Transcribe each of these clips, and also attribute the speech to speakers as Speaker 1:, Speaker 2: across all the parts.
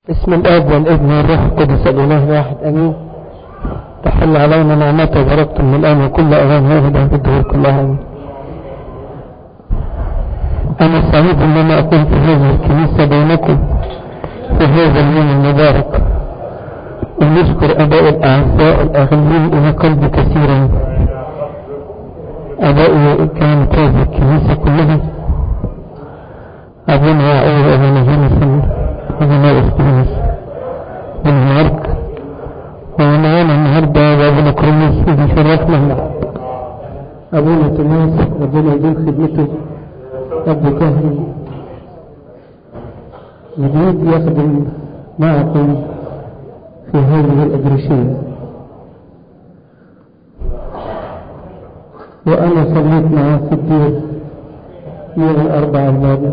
Speaker 1: بسم الاب والابن والروح القدس الاله الواحد امين تحل علينا نعمته وبركته من الان وكل اوان وهدى في الدهور كلها امين انا سعيد ان انا اكون في هذه الكنيسه بينكم في هذا اليوم المبارك ونشكر اباء الاعزاء الاغلين الى قلبي كثيرا ابائي كانت هذه الكنيسه كلها ابونا يعقوب ابونا جينيسون ابونا استانس بن مارك ومعانا النهارده ابونا كرونيس بيشرفنا ابونا توماس ربنا يديم خدمته ابو كهري جديد يخدم معكم في هذه الأدريشية وأنا صليت معاه في الدير يوم الأربعاء الماضي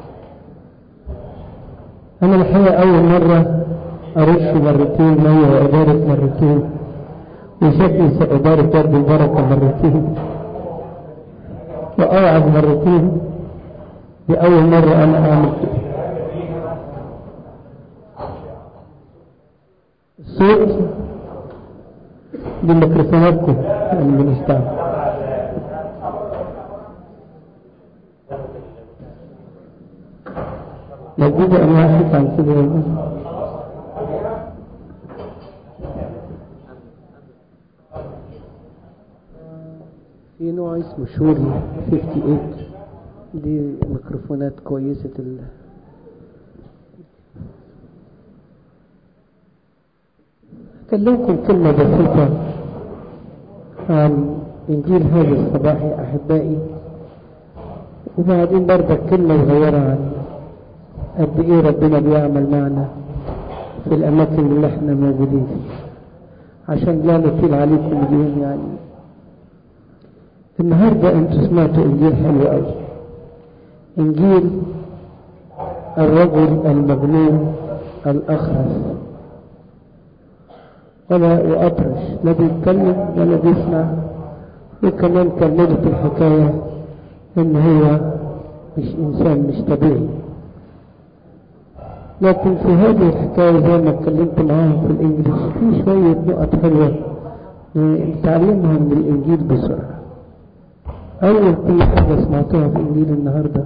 Speaker 1: أنا الحقيقة أول مرة أرش مرتين مية وأبارك مرتين وشكلي سأبارك رب البركة مرتين وأوعظ مرتين لأول مرة أنا أعمل كده الصوت بميكروفوناتكم يعني بنشتغل موجودة أنواع حتى عن كده يا في نوع اسمه شوري 58 دي ميكروفونات كويسة ال... أكلمكم كلمة بسيطة عن إنجيل هذا الصباح يا أحبائي وبعدين برضك كلمة صغيرة عن قد إيه ربنا بيعمل معنا في الأماكن اللي إحنا موجودين فيها عشان لا نطيل عليكم اليوم يعني النهاردة أنتوا سمعتوا إنجيل حلو أوي إنجيل الرجل المجنون الأخرس ولا وأطرش لا بيتكلم ولا بيسمع وكمان كملت الحكاية إن هو مش إنسان مش طبيعي لكن في هذه الحكاية زي ما اتكلمت معاهم في الإنجليز في شوية نقط حلوة نتعلمها من الإنجيل بسرعة أول كل حاجة سمعتها في إنجيل النهاردة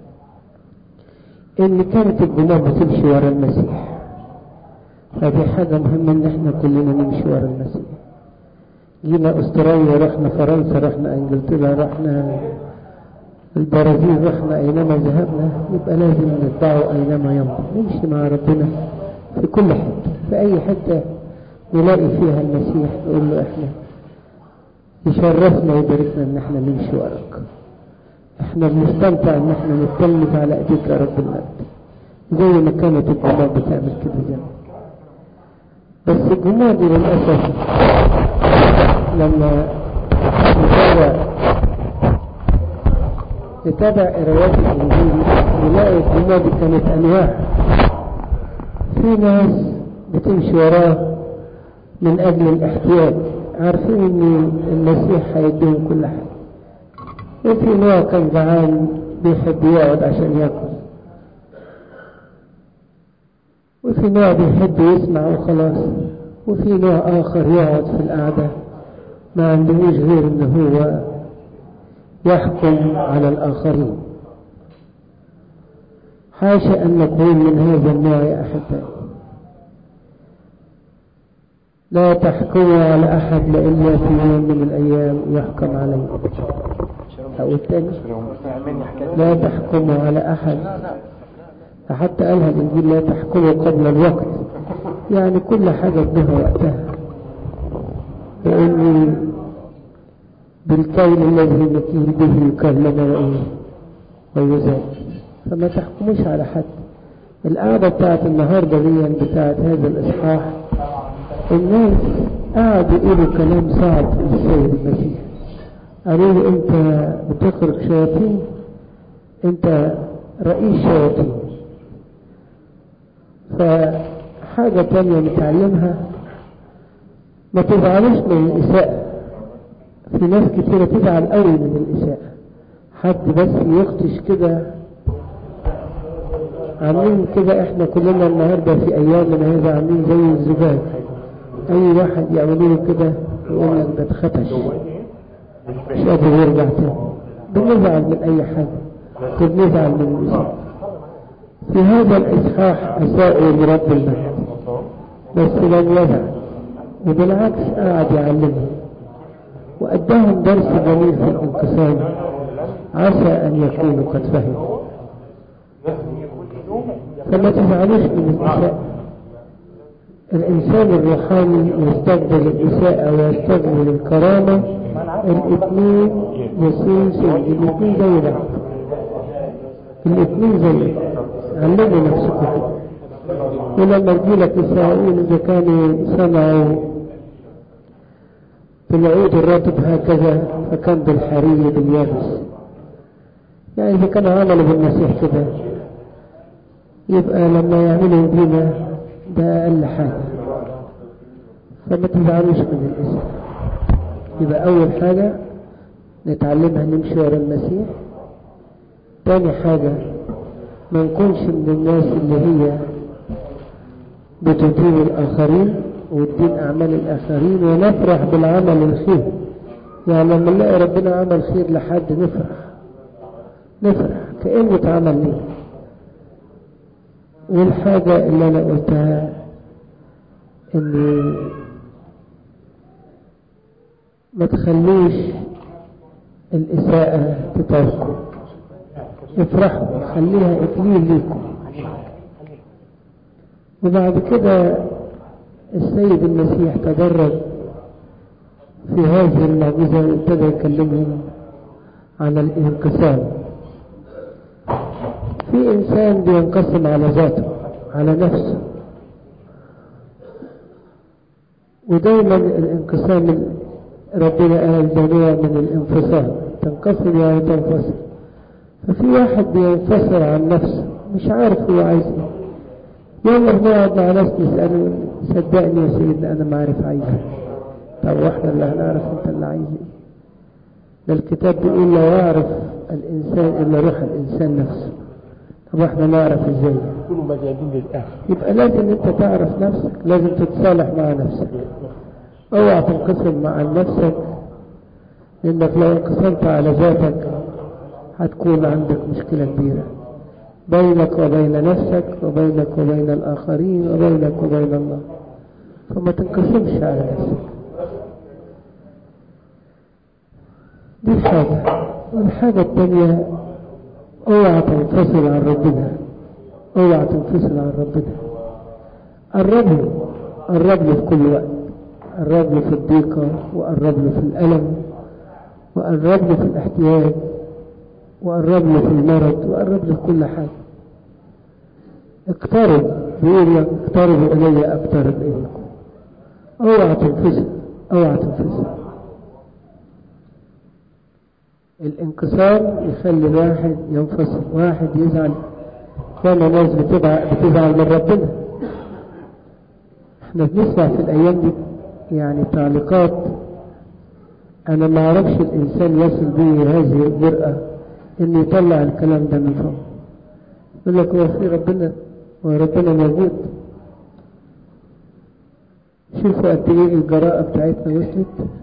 Speaker 1: إن كانت الجموع بتمشي ورا المسيح فدي حاجة مهمة إن إحنا كلنا نمشي ورا المسيح جينا أستراليا رحنا فرنسا رحنا إنجلترا رحنا البرازيل رحنا أينما ذهبنا يبقى لازم نتبعه أينما يمضي نمشي مع ربنا في كل حتة في أي حتة نلاقي فيها المسيح نقول له إحنا يشرفنا ويباركنا إن إحنا نمشي وراك إحنا بنستمتع إن إحنا نتلمذ على إيديك يا رب المجد زي ما كانت الجماعة بتعمل كده زمان بس الجماعة دي للأسف لما نتابع نتابع قرايات الإنجيل نلاقي الجماعة دي كانت أنواع في ناس بتمشي وراه من أجل الاحتياج عارفين إن المسيح هيديهم كل حاجة وفي نوع كان جعان بيحب يقعد عشان ياكل وفي نوع بيحب يسمع وخلاص وفي نوع آخر يقعد في القعدة ما عندهوش غير إن هو يحكم على الآخرين حاشا أن نكون من هذا النوع يا أحبائي لا تحكموا على أحد إلا في يوم من الأيام يحكم عليه أو الثاني لا تحكموا على أحد حتى قالها الإنجيل لا تحكموا قبل الوقت يعني كل حاجة بدها وقتها لأني بالكون الذي نكيل به يكلم وإيه ويزال فما تحكموش على حد القعدة بتاعت النهاردة دي بتاعت هذا الإصحاح الناس قعدوا يقولوا كلام صعب للسيد المسيح قالوا له أنت بتخرج شياطين أنت رئيس شياطين فحاجة تانية نتعلمها ما تزعلوش من الإساءة في ناس كتيرة تزعل قوي من الإساءة حد بس يخطش كده عاملين كده احنا كلنا النهارده في ايامنا هذا عاملين زي الزجاج اي واحد يعملوا له كده يقول لك ده اتخدش مش قادر يرجع تاني بنزعل من اي حاجه وبنزعل من الانسان في هذا الاصحاح اساءوا لرب المجد بس لم يزعل وبالعكس قعد يعلمهم وأداهم درس جميل في الانقسام عسى أن يكونوا قد فهموا فما تزعلوش من الإساءة الإنسان الروحاني يستقبل الإساءة ويستقبل الكرامة الاثنين يصير سوء الاثنين زي بعض الاثنين زي بعض علموا نفسكم كده ولما تجيلك إسرائيل إذا كانوا صنعوا في العود الرطب هكذا فكان بالحري باليابس يعني إذا كانوا عملوا بالمسيح كده يبقى لما يعملوا بينا ده أقل حاجة فما تزعلوش من الاسم يبقى أول حاجة نتعلمها نمشي ورا المسيح تاني حاجة ما نكونش من الناس اللي هي بتدين الآخرين وتدين أعمال الآخرين ونفرح بالعمل الخير يعني لما نلاقي ربنا عمل خير لحد نفرح نفرح كأنه اتعمل ليه والحاجة اللي أنا قلتها إن ما تخلوش الإساءة تطالكم افرحوا خليها إكليل ليكم وبعد كده السيد المسيح تدرج في هذه المعجزة وابتدى يكلمهم عن الانقسام في إنسان بينقسم على ذاته على نفسه ودايما الانقسام ربنا قال ده نوع من الانفصال تنقسم يعني تنفصل ففي واحد بينفصل عن نفسه مش عارف هو عايز ايه يلا بنقعد مع ناس نسأله صدقني يا سيدنا أنا ما عارف عايز طب واحنا اللي هنعرف أنت اللي عايز إيه ده الكتاب بيقول لا يعرف الإنسان إلا روح الإنسان نفسه طب احنا نعرف ازاي
Speaker 2: كونوا مجانين للآخر
Speaker 1: يبقى لازم انت تعرف نفسك لازم تتصالح مع نفسك اوعى تنقسم مع نفسك لانك لو انقسمت على ذاتك هتكون عندك مشكلة كبيرة بينك وبين نفسك وبينك وبين الآخرين وبينك وبين الله فما تنقسمش على نفسك دي حاجة والحاجة التانية اوعى تنفصل عن ربنا اوعى تنفصل عن ربنا قرب له قرب له في كل وقت قرب له في الضيقة وقرب له في الألم وقرب له في الاحتياج وقرب له في المرض وقرب له في كل حاجة اقترب بيقول لك اقتربوا إلي أقترب إليكم اوعى تنفصل اوعى تنفصل الانقسام يخلي الواحد ينفصل واحد يزعل كان ناس بتزعل, بتزعل من ربنا احنا بنسمع في الايام دي يعني تعليقات انا ما اعرفش الانسان يصل به هذه الجرأة انه يطلع الكلام ده من فوق يقول لك هو في ربنا هو ربنا موجود شوفوا قد ايه الجراءة بتاعتنا وصلت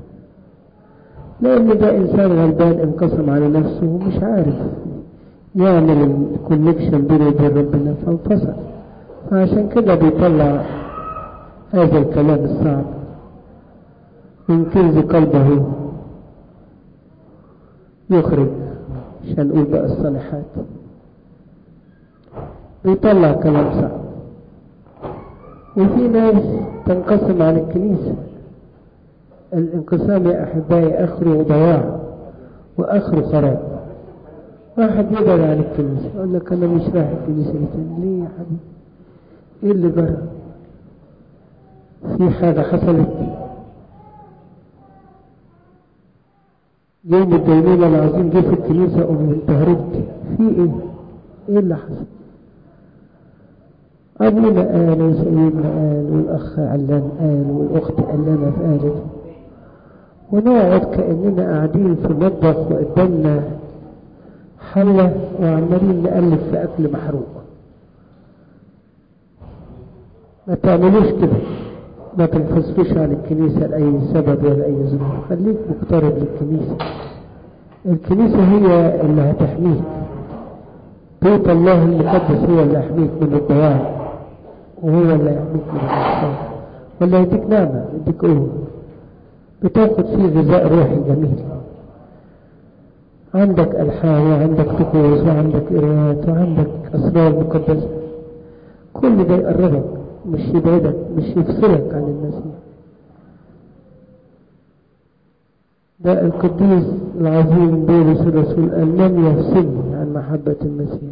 Speaker 1: لأن ده إنسان غلبان انقسم على نفسه ومش عارف يعمل الكونكشن بينه وبين ربنا فانفصل فعشان كده بيطلع هذا الكلام الصعب من كنز قلبه يخرج عشان نقول بقى الصالحات بيطلع كلام صعب وفي ناس تنقسم عن الكنيسه الانقسام يا أحبائي آخره ضياع وآخره خراب واحد يبعد عن الكنيسة يقول لك أنا مش رايح الكنيسة دي تاني ليه يا حبيبي إيه اللي جرى في حاجة حصلت يوم الدينونة العظيم جه في الكنيسة أم انت هربت في إيه إيه اللي حصل أبونا قال وسيدنا قال والأخ علان قال والأخت علانة قالت ونقعد كأننا قاعدين في المطبخ وقدامنا حلة وعمالين نقلب في أكل محروق ما تعملوش كده ما تنفصلوش عن الكنيسة لأي سبب ولا أي ظروف خليك مقترب للكنيسة الكنيسة هي اللي هتحميك بيت الله المقدس هو اللي يحميك من الضياع وهو اللي يحميك من الإنسان ولا يديك نعمة يديك قوة بتاخد فيه غذاء روحي جميل عندك ألحان وعندك طقوس وعندك قراءات وعندك أسرار مقدسة كل ده يقربك مش يبعدك مش يفصلك عن المسيح ده القديس العظيم بولس الرسول قال من يفصلني عن محبة المسيح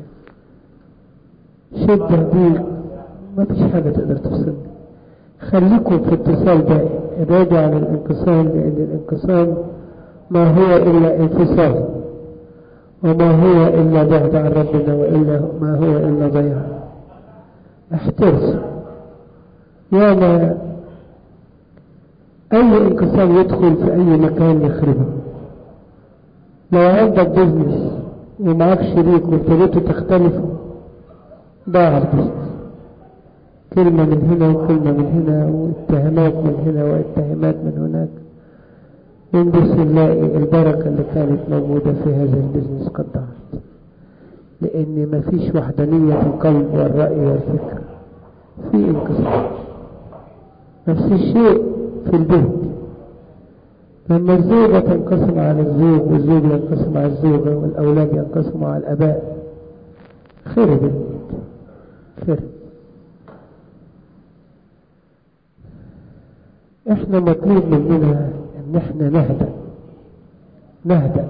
Speaker 1: شدة دي ما فيش حاجة تقدر تفصلني خليكم في اتصال دائم ابعدوا عن الانقسام لأن الانقسام ما هو إلا انفصال وما هو إلا بعد عن ربنا وإلا ما هو إلا ضياع احترسوا ياما أي انقسام يدخل في أي مكان يخربه لو عندك بزنس ومعاك شريك وابتديتوا تختلفوا ضاع البزنس كلمة من هنا وكلمة من هنا واتهامات من هنا واتهامات من هناك ونبص نلاقي البركة اللي كانت موجودة في هذا البزنس قد ضاعت لأن مفيش وحدانية في القلب والرأي والفكر في انقسام نفس الشيء في البيت لما الزوجة تنقسم عن الزوج والزوج ينقسم عن الزوجة والأولاد ينقسموا عن الآباء خرب البيت خرب احنا مطلوب مننا ان احنا نهدأ نهدأ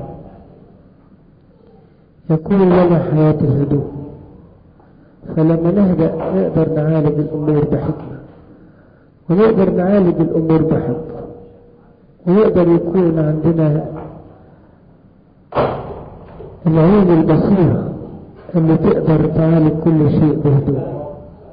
Speaker 1: يكون لنا حياة الهدوء فلما نهدأ نقدر نعالج الأمور بحكمة ونقدر نعالج الأمور بحب ويقدر يكون عندنا العين البصيرة اللي تقدر تعالج كل شيء بهدوء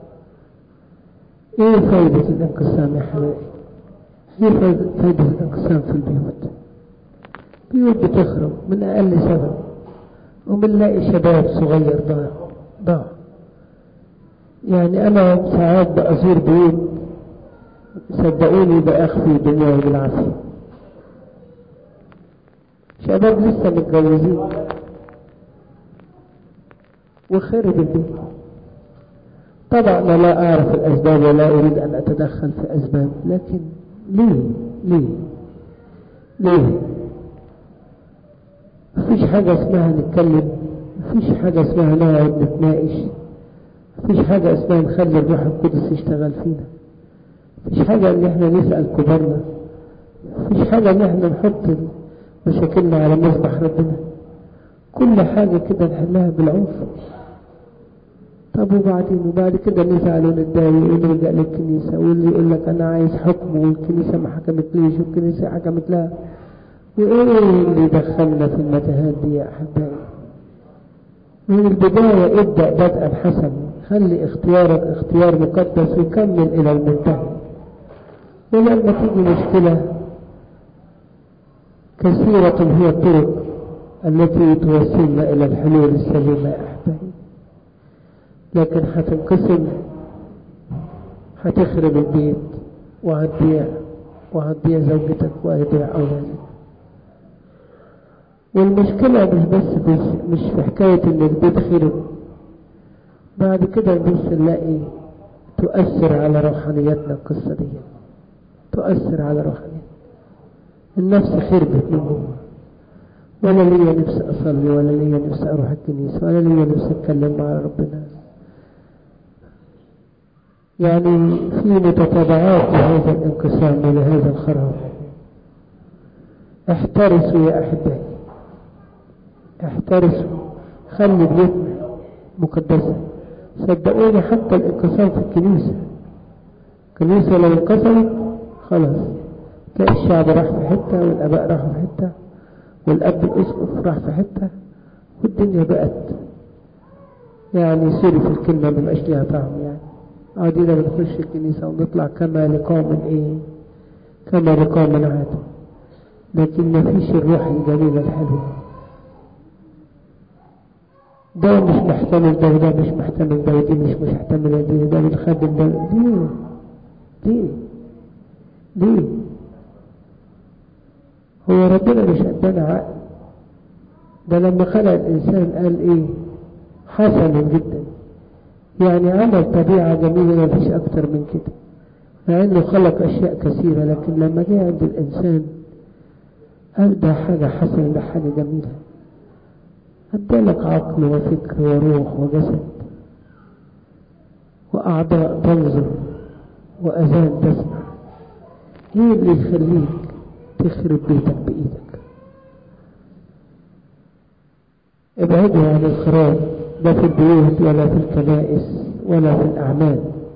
Speaker 1: ايه فايدة الانقسام يا حبايبي ايه فايدة الانقسام في البيوت بيوت بتخرب من اقل سبب وبنلاقي شباب صغير ضاع ضاع يعني انا ساعات بأزور بيوت صدقوني بأخفي دنياي بالعافية شباب لسه متجوزين وخرب البيت طبعا أنا لا أعرف الأسباب ولا أريد أن أتدخل في أسباب لكن ليه ليه ليه مفيش حاجة اسمها نتكلم مفيش حاجة اسمها نقعد نتناقش مفيش حاجة اسمها نخلي الروح القدس يشتغل فينا مفيش حاجة ان احنا نسأل كبارنا مفيش حاجة ان احنا نحط مشاكلنا على مذبح ربنا كل حاجة كده نحلها بالعنف طب وبعدين وبعد كده نزعل ونتضايق ونرجع للكنيسة واللي يقول لك أنا عايز حكم والكنيسة ما حكمتليش والكنيسة حكمت لها وإيه اللي دخلنا في المتاهات دي يا أحبائي من البداية ابدأ بدءا حسنا خلي اختيارك اختيار مقدس وكمل إلى المنتهى ولما تيجي مشكلة كثيرة هي الطرق التي توصلنا إلى الحلول السليمة يا أحبائي لكن هتنقسم هتخرب البيت وهتضيع وهتضيع زوجتك وهتضيع أولادك والمشكلة مش بس مش, مش في حكاية إن البيت خرب بعد كده نبص نلاقي تؤثر على روحانيتنا القصة دي تؤثر على روحانيتنا النفس خربت من جوه ولا ليا نفسي أصلي ولا ليا نفسي أروح الكنيسة ولا ليا نفسي أتكلم مع ربنا يعني في متتابعات لهذا الانقسام ولهذا الخراب احترسوا يا أحبائي احترسوا خلي بيوتنا مقدسة صدقوني حتى الانقسام في الكنيسة الكنيسة لو انقسمت خلاص تلاقي الشعب راح في حتة والآباء راحوا في حتة والأب الأسقف راح في حتة والدنيا بقت يعني سوري في الكلمة مبقاش ليها طعم يعني قاعدين بنخش الكنيسة ونطلع كما لقوم ايه كما لقوم عاد لكن ما فيش الروح الجميلة الحلوة ده مش محتمل ده وده مش محتمل ده ودي مش مش محتمل دي ده بنخدم ده ليه ليه ليه هو ربنا مش ادانا عقل ده لما خلق الانسان قال ايه حسن جدا يعني عمل طبيعة جميلة ما فيش اكتر من كده مع انه خلق اشياء كثيرة لكن لما جه عند الانسان قال ده حاجة حسنة ده حاجة جميلة ادالك عقل وفكر وروح وجسد واعضاء تنظر واذان تسمع ايه اللي يخليك تخرب بيتك بايدك ابعدوا عن الخراب لا في البيوت ولا في الكنائس ولا في الاعمال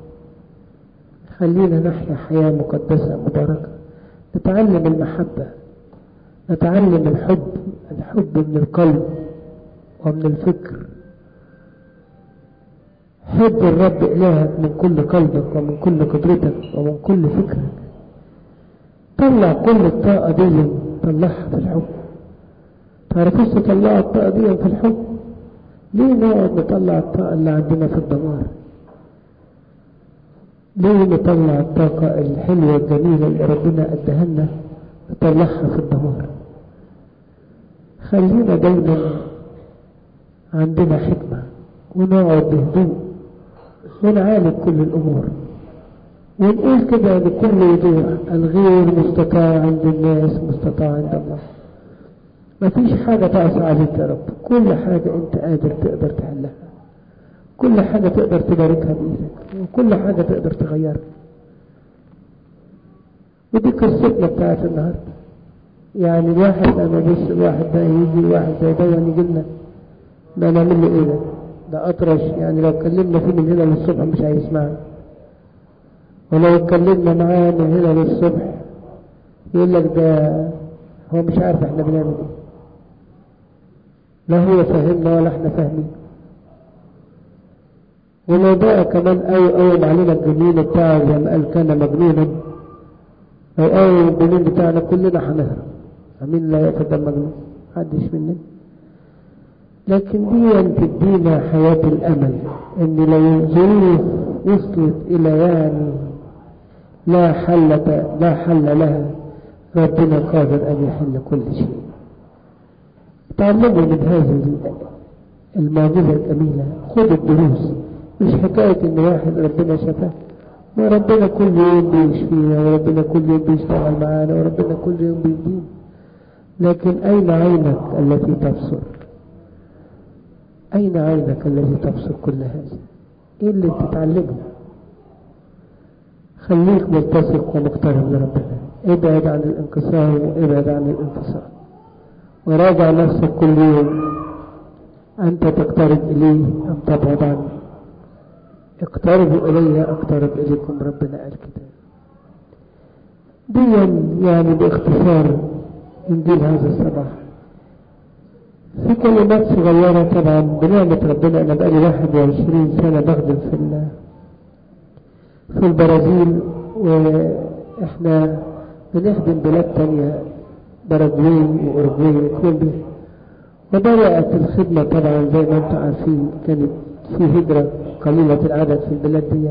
Speaker 1: خلينا نحيا حياة مقدسة مباركة نتعلم المحبة نتعلم الحب الحب من القلب ومن الفكر حب الرب إلهك من كل قلبك ومن كل قدرتك ومن كل فكرك طلع كل الطاقة دي طلعها في الحب تعرفوش تطلع الطاقة دي في الحب ليه نقعد نطلع الطاقة اللي عندنا في الدمار ليه نطلع الطاقة الحلوة الجميلة اللي ربنا اداها لنا نطلعها في الدمار خلينا دايما عندنا حكمة ونقعد بهدوء ونعالج كل الأمور ونقول كده بكل وضوح الغير مستطاع عند الناس مستطاع عند الله مفيش حاجة تعصى عليك يا رب كل حاجة انت قادر تقدر تحلها كل حاجة تقدر تباركها بإيدك وكل حاجة تقدر تغيرها ودي قصتنا بتاعت النهاردة يعني الواحد لما يبص الواحد ده يجي واحد زي ده يجي لنا ده نعمل له ايه ده ده اطرش يعني لو اتكلمنا فيه من هنا للصبح مش هيسمعنا ولو اتكلمنا معاه من هنا للصبح يقول لك ده هو مش عارف احنا بنعمل ايه لا هو فاهمنا ولا احنا فاهمين ولو بقى كمان قوي قوي علينا الجنين بتاعه زي ما قال كان مجنونا او قوي الجنين بتاعنا كلنا هنهرب مين لا ياخد المجنون محدش مننا لكن دي تدينا حياة الأمل إن لو الظروف وصلت إلى يعني لا حل لا حل لها ربنا قادر أن يحل كل شيء تعلموا من هذه المعجزة الجميلة خذوا الدروس مش حكاية إن واحد ربنا شفاه وربنا كل يوم بيشفينا وربنا كل يوم بيشتغل معانا وربنا كل يوم بيدينا لكن أين عينك التي تبصر أين عينك التي تبصر كل هذا إيه اللي تتعلمه خليك ملتصق ومقترب لربنا ابعد عن الانقسام وابعد عن الانفصال وراجع نفسك كل يوم أنت تقترب إليه أم تبعد عنه اقتربوا إلي أقترب إليكم ربنا قال كده دي يعني باختصار إنجيل هذا الصباح في كلمات صغيرة طبعا بنعمة ربنا أنا بقالي 21 سنة بخدم في في البرازيل وإحنا بنخدم بلاد تانية باراجواي وأوروجواي وكولومبيا وبدأت الخدمة طبعا زي ما انتم عارفين كانت في هجرة قليلة العدد في البلاد دي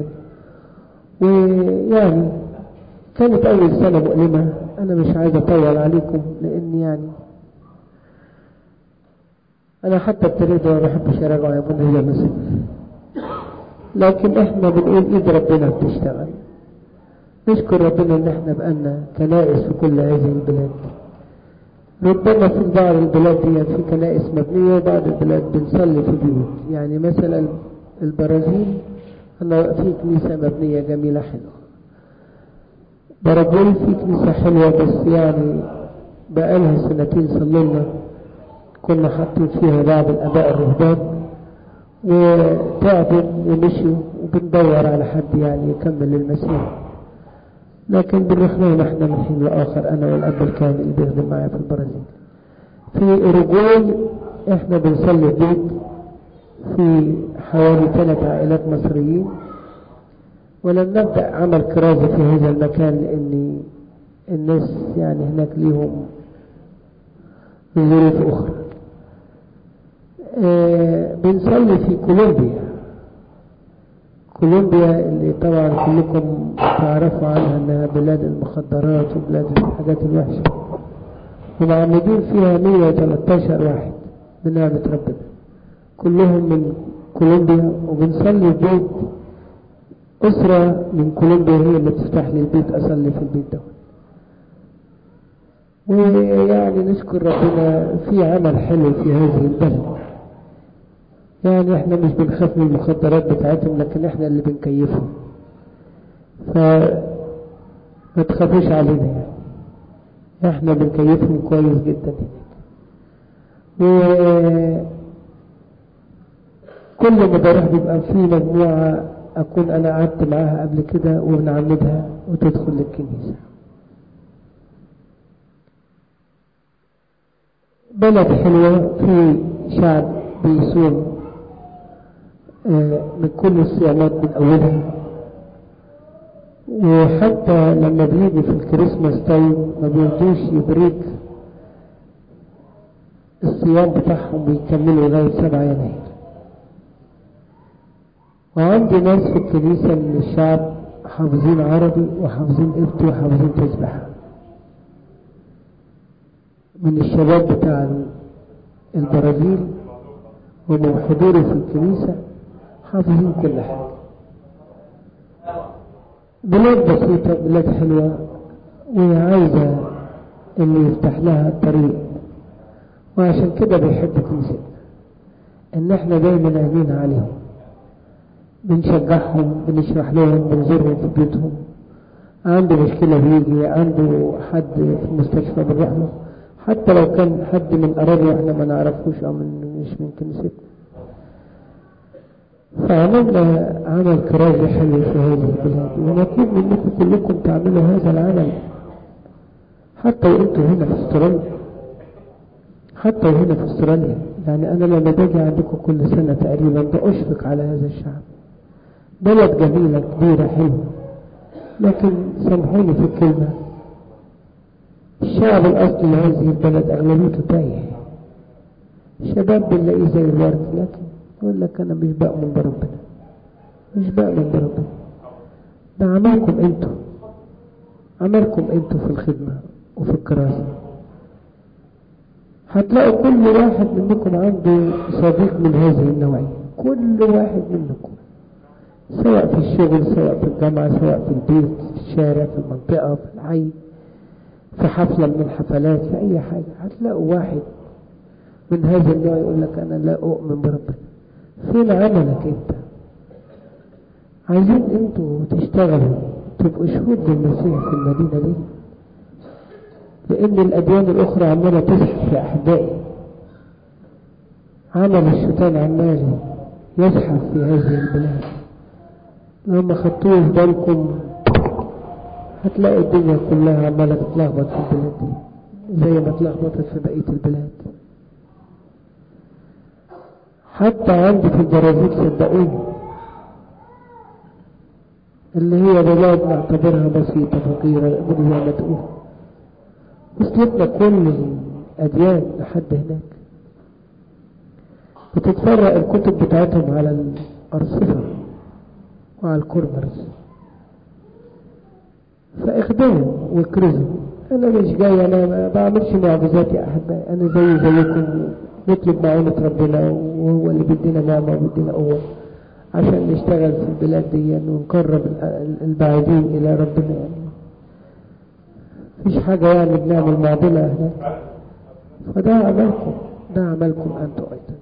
Speaker 1: ويعني كانت أول سنة مؤلمة أنا مش عايز أطول عليكم لأن يعني أنا حتى ابتديت ما بحبش أراجع يا ابونا هي مثلا لكن إحنا بنقول إيد ربنا بتشتغل نشكر ربنا إن إحنا بقالنا كنائس في كل هذه البلاد ربما في بعض البلاد دي في كنائس مبنية وبعض البلاد بنصلي في بيوت يعني مثلا البرازيل أنا في كنيسة مبنية جميلة حلوة باراجواي في كنيسة حلوة بس يعني بقالها سنتين صلينا كنا حاطين فيها بعض الآباء الرهبان وتعبوا ومشوا وبندور على حد يعني يكمل المسيح لكن بنروح لهم احنا من حين لآخر أنا والأب الكامل اللي بيخدم معايا في البرازيل في أوروجواي احنا بنصلي في بيت في حوالي ثلاث عائلات مصريين ولم نبدأ عمل كرازة في هذا المكان لأن الناس يعني هناك ليهم ظروف أخرى آه بنصلي في كولومبيا كولومبيا اللي طبعا كلكم تعرفوا عنها انها بلاد المخدرات وبلاد الحاجات الوحشة ومعمدين فيها 113 واحد بنعمة ربنا كلهم من كولومبيا وبنصلي في بيت أسرة من كولومبيا هي اللي بتفتح لي البيت أصلي في البيت ده ويعني نشكر ربنا في عمل حلو في هذه البلد يعني احنا مش بنخاف من المخدرات بتاعتهم لكن احنا اللي بنكيفهم ف ما تخافوش علينا يعني احنا بنكيفهم كويس جدا هناك وكل ما بروح بيبقى في مجموعة أكون أنا قعدت معاها قبل كده وبنعمدها وتدخل للكنيسة بلد حلوة في شعب بيصوم من كل الصيامات من أولها وحتى لما بيجوا في الكريسماس تايم ما بيرضوش يبريك الصيام بتاعهم ويكملوا لغاية سبعة يناير وعندي ناس في الكنيسة من الشعب حافظين عربي وحافظين قبطي وحافظين تسبحة من الشباب بتاع البرازيل ومن حضوري في الكنيسة حافظين كل حاجة بلاد بسيطة بلاد حلوة وعايزة اللي يفتح لها الطريق وعشان كده بيحب كنيستنا ان احنا دايما عينينا عليهم بنشجعهم بنشرح لهم بنزورهم في بيوتهم عنده مشكلة بيجي عنده حد في المستشفى بنروح له حتى لو كان حد من قرايبه احنا ما نعرفوش او من مش من كنيستنا فعملنا عمل كرازي حلو في هذه البلاد ونطلب منكم كلكم تعملوا هذا العمل حتى وانتم هنا في استراليا حتى وهنا في استراليا يعني انا لما باجي عندكم كل سنة تقريبا بأشفق على هذا الشعب بلد جميلة كبيرة حلوة لكن سامحوني في الكلمة الشعب الأصلي لهذه البلد أغلبيته تايه شباب بنلاقيه زي الورد لكن يقول لك أنا مش بأمن بربنا مش بأمن بربنا ده عملكم أنتوا عملكم أنتوا في الخدمة وفي الكراسة هتلاقوا كل واحد منكم عنده صديق من هذه النوعية كل واحد منكم سواء في الشغل سواء في الجامعة سواء في البيت في الشارع في المنطقة في الحي في حفلة من الحفلات في أي حاجة هتلاقوا واحد من هذا النوع يقول لك أنا لا أؤمن بربنا فين عملك أنت عايزين أنتوا تشتغلوا تبقوا شهود للمسيح في المدينة دي لأن الأديان الأخرى عمالة تزحف في أحدائي عمل الشيطان عمال يزحف في هذه البلاد لو ما خدتوه في بالكم هتلاقي الدنيا كلها عمالة تتلخبط في البلاد دي زي ما اتلخبطت في بقية البلاد حتى عندي في البرازيل صدقوني اللي هي بلاد نعتبرها بسيطة فقيرة زي ما تقول وصلتنا كل الأديان لحد هناك بتتفرق الكتب بتاعتهم على الأرصفة وعلى الكورنرز فاخدموا واكرزوا انا مش جاي انا ما بعملش معجزات يا احبائي انا زي زيكم نطلب معونة ربنا وهو اللي بيدينا نعمة وبيدينا قوة عشان نشتغل في البلاد دي ونقرب البعيدين الى ربنا يعني مفيش حاجة يعني بنعمل معضلة هناك فده عملكم ده عملكم انتوا ايضا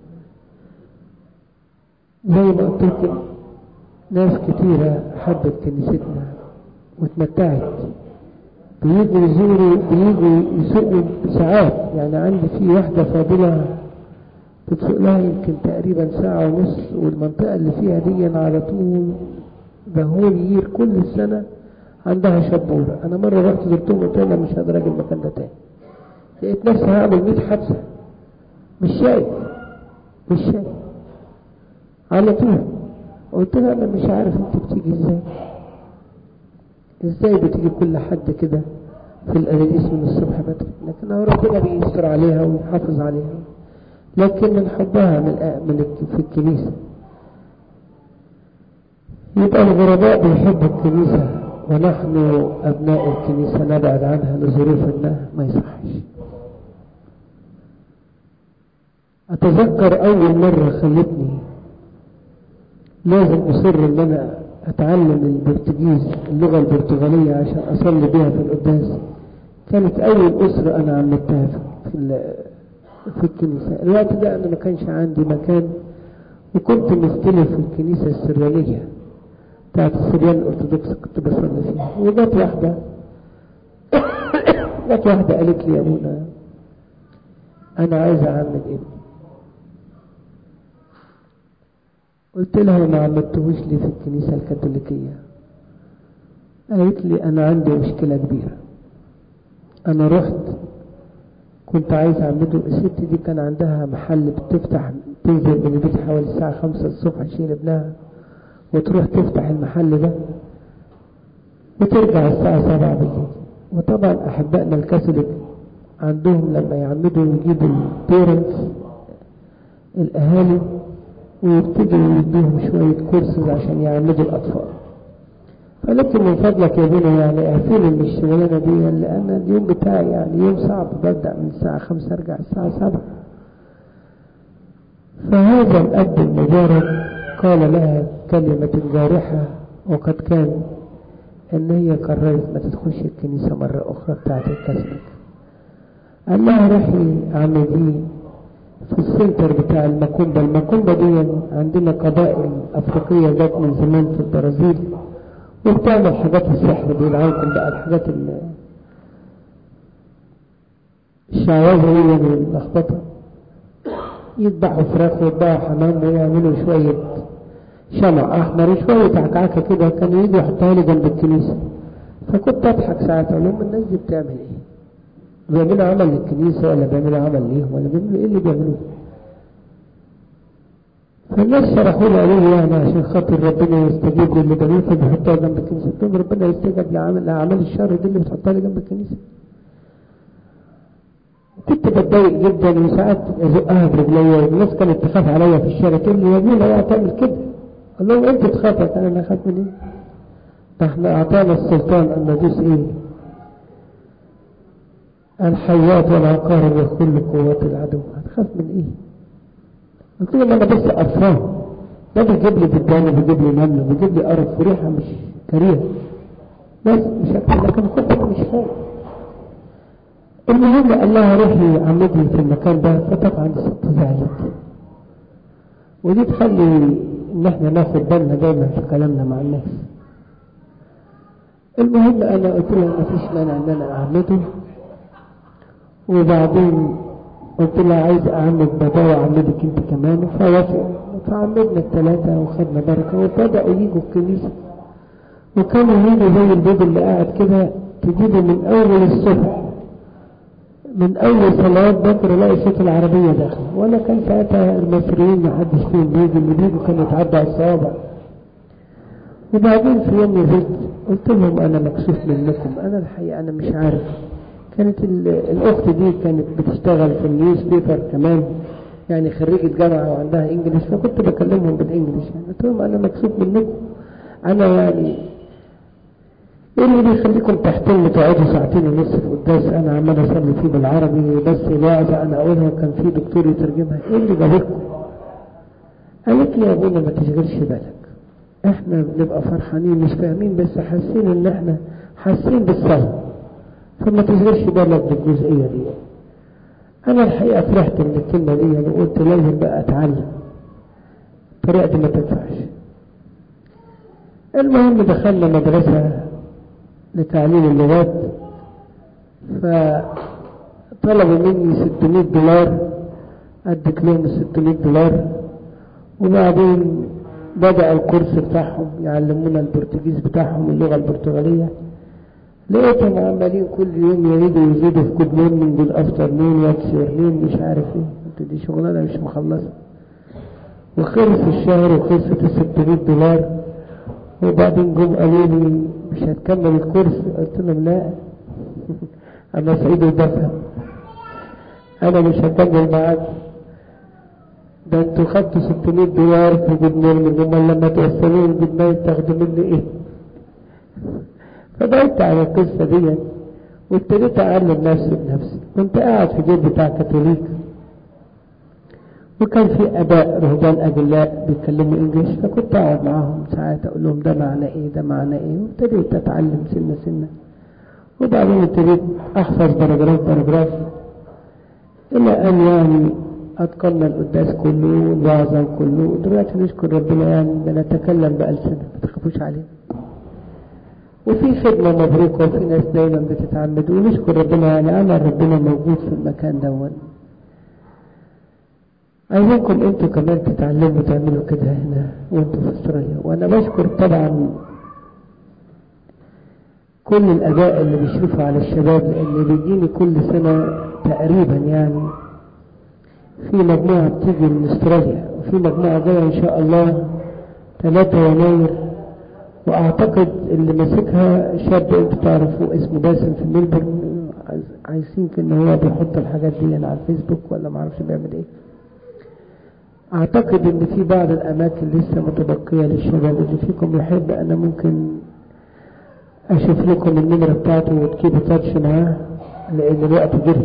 Speaker 1: زي ما قلت لكم ناس كتيرة حبت كنيستنا واتمتعت بيجوا يزوروا بيجوا يسوقوا ساعات يعني عندي في واحدة فاضلة بتسوق لها يمكن تقريبا ساعة ونص والمنطقة اللي فيها دي على طول ده هو يير كل السنة عندها شبورة أنا مرة رحت زرتهم قلت لها مش هقدر أجي المكان ده تاني لقيت نفسي هعمل 100 حادثة مش شايف مش شايف على طول قلت لها أنا مش عارف أنت بتيجي إزاي ازاي بتيجي كل حد كده في القديس من الصبح بدري لكن هو ربنا بيستر عليها ويحافظ عليها لكن من حبها من, من في الكنيسة يبقى الغرباء بيحبوا الكنيسة ونحن أبناء الكنيسة نبعد عنها لظروف ما ما يصحش أتذكر أول مرة خلتني لازم أصر إن أنا أتعلم البرتغيز اللغة البرتغالية عشان أصلي بها في القداس كانت أول أسرة أنا عملتها في في الكنيسة الوقت ده أنا ما كانش عندي مكان وكنت مستلف في الكنيسة السريانية بتاعت السريان الأرثوذكس كنت بصلي فيها وجت واحدة جت واحدة قالت لي يا أبونا أنا عايزة أعمل ابني قلت لها ما عملتهوش لي في الكنيسة الكاثوليكية قالت لي أنا عندي مشكلة كبيرة أنا رحت كنت عايز أعمله الست دي كان عندها محل بتفتح تنزل من البيت حوالي الساعة خمسة الصبح تشيل ابنها وتروح تفتح المحل ده وترجع الساعة سبعة بالليل وطبعا أحبائنا الكاثوليك عندهم لما يعمدوا يجيبوا البيرنتس الأهالي ويبتدوا يدوهم شوية كورسز عشان يعمدوا الأطفال فلكن من فضلك يا بني يعني اعفيني من الشغلانة دي لأن اليوم بتاعي يعني يوم صعب ببدأ من الساعة خمسة أرجع الساعة سبعة فهذا الأب المبارك قال لها كلمة جارحة وقد كان ان هي قررت ما تدخلش الكنيسة مرة اخرى بتاعت الكاثوليك قال لها روحي اعمليه في السنتر بتاع المكومبا المكومبا دي عندنا قبائل افريقية جت من زمان في البرازيل وبتعمل حاجات السحر دي عنكم بقى الحاجات الشعوذة هي واللخبطة يذبحوا فراخ ويذبحوا حمام ويعملوا شوية شمع احمر شوية عكعكة كده كانوا يجوا يحطها لي جنب الكنيسة فكنت اضحك ساعات اقول لهم الناس دي بتعمل ايه؟ بيعملوا عمل للكنيسة ولا بيعملوا عمل ليهم ولا بيعملوا ايه اللي بيعملوه؟ فالناس شرحوا لي قالوا لي يعني عشان خاطر ربنا يستجيب للي بيعملوه فبيحطوها جنب الكنيسة قلت لهم ربنا يستجيب لعمل لأعمال الشر دي اللي بتحطها لي جنب الكنيسة كنت بتضايق جدا وساعات ازقها برجليا والناس كانت تخاف عليا في الشارع تقول لي يا ابونا اوعى تعمل كده قال لهم انت تخافك انا اخاف من ايه ده احنا اعطانا السلطان ان ندوس ايه الحيات والعقارب وكل قوات العدو هتخاف من ايه قلت لهم انا بس قرفان ده بيجيب لي دبان وبيجيب لي نمل وبيجيب لي قرف وريحه مش كريهه بس مش اكتر لكن كنت مش خايف المهم قال لها روحي عمدي في المكان ده فطبعا الست زعلت ودي تخلي ان احنا ناخد بالنا دايما في كلامنا مع الناس المهم انا قلت لها ما فيش مانع ان انا اعمده وبعدين قلت لها عايز اعمد بابا واعمدك انت كمان فوافق فعمدنا الثلاثة وخدنا بركة وبدأوا يجوا الكنيسة وكانوا يجوا زي البيض اللي قاعد كده تجيبه من اول الصبح من اول صلاة بكر الاقي صوت العربية داخلة وانا كان ساعتها المصريين ما حدش فيهم بيجي اللي بيجوا كانوا يتعدوا على الصوابع وبعدين في يوم نزلت قلت لهم انا مكسوف منكم انا الحقيقة انا مش عارف كانت الاخت دي كانت بتشتغل في النيوز بيبر كمان يعني خريجة جامعة وعندها انجليش فكنت بكلمهم بالانجليش يعني قلت لهم انا مكسوف منكم انا يعني ايه اللي بيخليكم تحتل تقعدوا ساعتين ونص في قداس انا عمال اصلي فيه بالعربي بس الوعظة انا اقولها وكان في دكتور يترجمها ايه اللي جابلكم قالت لي يا ابونا ما تشغلش بالك احنا بنبقى فرحانين مش فاهمين بس حاسين ان احنا حاسين بالصلاة فما تشغلش بالك بالجزئية دي انا الحقيقة فرحت من الكلمة دي انا قلت لازم بقى اتعلم الطريقة دي ما تنفعش المهم دخلنا مدرسة لتعليم اللغات فطلبوا مني 600 دولار اديت لهم 600 دولار وبعدين بدأ الكورس بتاعهم يعلمونا البرتغيز بتاعهم اللغة البرتغالية لقيتهم عمالين كل يوم يريدوا يزيدوا في جود مورنينج والافترنون واتس يور نيم مش عارف ايه انت دي شغلانه مش مخلصه وخلص الشهر وخلصت ال 600 دولار وبعدين جم قالوا لي مش هتكمل الكورس قلت لهم لا انا سعيد وبفهم انا مش هكمل معاكم ده انتوا خدتوا 600 دولار في برنامج امال لما توصلوا لي البيت تاخدوا مني ايه فبقيت على القصة دي وابتديت اعلم نفسي بنفسي كنت قاعد في جيب بتاع كاثوليك وكان في اباء رهبان اجلاء بيتكلموا انجليش فكنت اقعد معاهم ساعات اقول لهم ده معنى ايه ده معنى ايه وابتديت اتعلم سنه سنه وبعدين ابتديت احفظ باراجراف باراجراف الى ان يعني اتقنا القداس كله والوعظه كله ودلوقتي نشكر ربنا يعني بنتكلم بألسنة ما تخافوش علينا وفي خدمة مبروكة وفي ناس دايما بتتعمد ونشكر ربنا يعني عمل ربنا موجود في المكان دون عايزينكم انتوا كمان تتعلموا تعملوا كده هنا وانتوا في استراليا وانا بشكر طبعا كل الاباء اللي بيشرفوا على الشباب لان بيجيني كل سنة تقريبا يعني في مجموعة بتيجي من استراليا وفي مجموعة جاية ان شاء الله 3 يناير واعتقد اللي ماسكها شاب انتوا تعرفوه اسمه باسم في ميلبورن عايزين ان هو بيحط الحاجات دي على الفيسبوك ولا معرفش بيعمل ايه اعتقد ان في بعض الاماكن لسه متبقية للشباب اللي فيكم يحب انا ممكن اشوف لكم النمرة بتاعته وتكيبوا تاتش معاه لان الوقت جري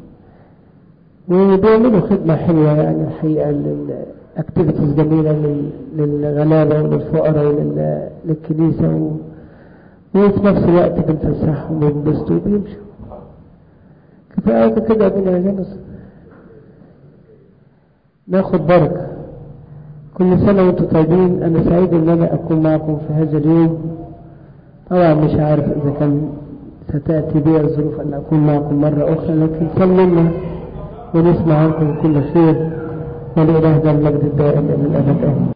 Speaker 1: وبيعملوا خدمة حلوة يعني الحقيقة اكتيفيتيز جميلة للغلابة وللفقراء وللكنيسة و... وفي نفس الوقت بنفسحهم وبنبسطوا وبيمشوا كفاية كده بين عايزين ناخد بركة كل سنة وانتم طيبين انا سعيد ان انا اكون معكم في هذا اليوم طبعا مش عارف اذا كان ستأتي بي الظروف ان اكون معكم مرة اخرى لكن سلمنا ونسمع عنكم كل خير ولإله المجد الدائم إلى الأبد آمين